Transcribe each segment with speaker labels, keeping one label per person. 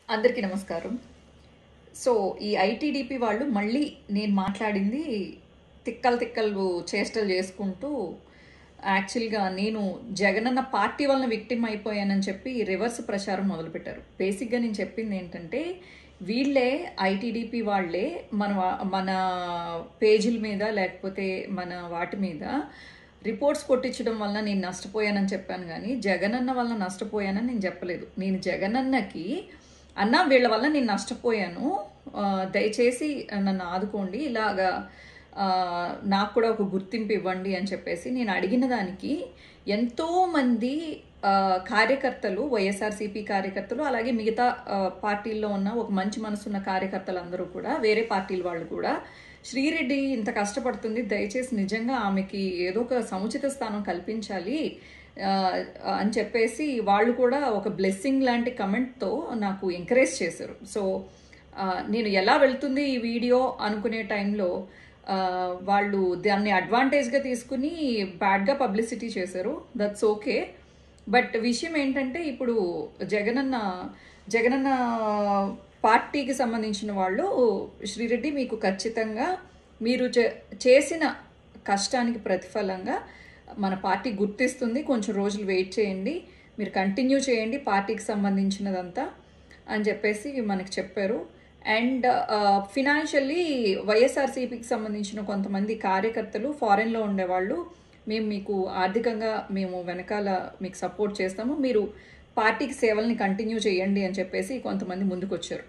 Speaker 1: అందరికీ నమస్కారం సో ఈ ఐటీడీపీ వాళ్ళు మళ్ళీ నేను మాట్లాడింది తిక్కలు తిక్కలు చేష్టలు చేసుకుంటూ యాక్చువల్గా నేను జగనన్న పార్టీ వలన విక్టిమ్ అయిపోయానని చెప్పి రివర్స్ ప్రచారం మొదలుపెట్టారు బేసిక్గా నేను చెప్పింది ఏంటంటే వీళ్ళే ఐటీడీపీ వాళ్ళే మన వా- మన పేజీల మీద లేకపోతే మన వాటి మీద రిపోర్ట్స్ కొట్టించడం వల్ల నేను నష్టపోయానని చెప్పాను కానీ జగనన్న వల్ల నష్టపోయానని నేను చెప్పలేదు నేను జగనన్నకి అన్న వీళ్ళ వల్ల నేను నష్టపోయాను ఆ, దయచేసి నన్ను ఆదుకోండి ఇలాగా ఆ, నాకు కూడా ఒక గుర్తింపు ఇవ్వండి అని చెప్పేసి నేను అడిగిన దానికి ఎంతోమంది ఆ, కార్యకర్తలు వైఎస్ఆర్సీపీ కార్యకర్తలు అలాగే మిగతా ఆ, పార్టీల్లో ఉన్న ఒక మంచి మనసున్న కార్యకర్తలు అందరూ కూడా వేరే పార్టీల వాళ్ళు కూడా శ్రీరెడ్డి ఇంత కష్టపడుతుంది దయచేసి నిజంగా ఆమెకి ఏదో ఒక సముచిత స్థానం కల్పించాలి ఆ, అని చెప్పేసి వాళ్ళు కూడా ఒక బ్లెస్సింగ్ లాంటి కమెంట్తో నాకు ఎంకరేజ్ చేశారు సో ఆ, నేను ఎలా వెళ్తుంది ఈ వీడియో అనుకునే టైంలో ఆ, వాళ్ళు దాన్ని అడ్వాంటేజ్గా తీసుకుని బ్యాడ్గా పబ్లిసిటీ చేశారు దట్స్ ఓకే బట్ విషయం ఏంటంటే ఇప్పుడు జగనన్న జగనన్న పార్టీకి సంబంధించిన వాళ్ళు శ్రీరెడ్డి మీకు ఖచ్చితంగా మీరు చే- చేసిన కష్టానికి ప్రతిఫలంగా మన పార్టీ గుర్తిస్తుంది కొంచెం రోజులు వెయిట్ చేయండి మీరు కంటిన్యూ చేయండి పార్టీకి సంబంధించినదంతా అని చెప్పేసి మనకి చెప్పారు అండ్ ఫినాన్షియల్లీ వైఎస్ఆర్సీపీకి సంబంధించిన కొంతమంది కార్యకర్తలు ఫారెన్లో ఉండేవాళ్ళు మేము మీకు ఆర్థికంగా మేము వెనకాల మీకు సపోర్ట్ చేస్తాము మీరు పార్టీకి సేవల్ని కంటిన్యూ చేయండి అని చెప్పేసి కొంతమంది ముందుకొచ్చారు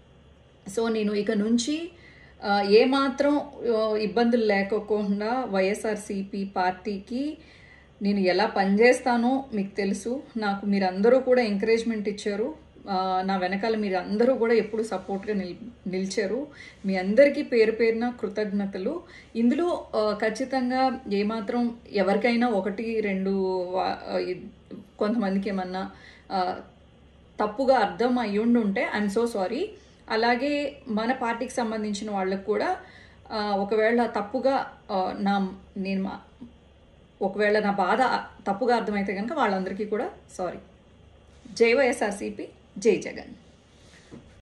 Speaker 1: సో నేను ఇక నుంచి ఆ, ఏమాత్రం ఆ, ఇబ్బందులు లేకోకుండా వైఎస్ఆర్సీపీ పార్టీకి నేను ఎలా పనిచేస్తానో మీకు తెలుసు నాకు మీరందరూ కూడా ఎంకరేజ్మెంట్ ఇచ్చారు ఆ, నా వెనకాల మీరు అందరూ కూడా ఎప్పుడు సపోర్ట్గా నిల్ నిలిచారు మీ అందరికీ పేరు పేరున కృతజ్ఞతలు ఇందులో ఆ, ఖచ్చితంగా ఏమాత్రం ఎవరికైనా ఒకటి రెండు వా- ఆ, ఇ- కొంతమందికి ఏమన్నా ఆ, తప్పుగా అర్థం అయ్యుండి ఉంటే ఐఎమ్ సో సారీ అలాగే మన పార్టీకి సంబంధించిన వాళ్ళకు కూడా ఆ, ఒకవేళ తప్పుగా ఆ, నా నేను మా- ఒకవేళ నా బాధ తప్పుగా అర్థమైతే కనుక వాళ్ళందరికీ కూడా సారీ జై వైఎస్ఆర్సీపీ జై జగన్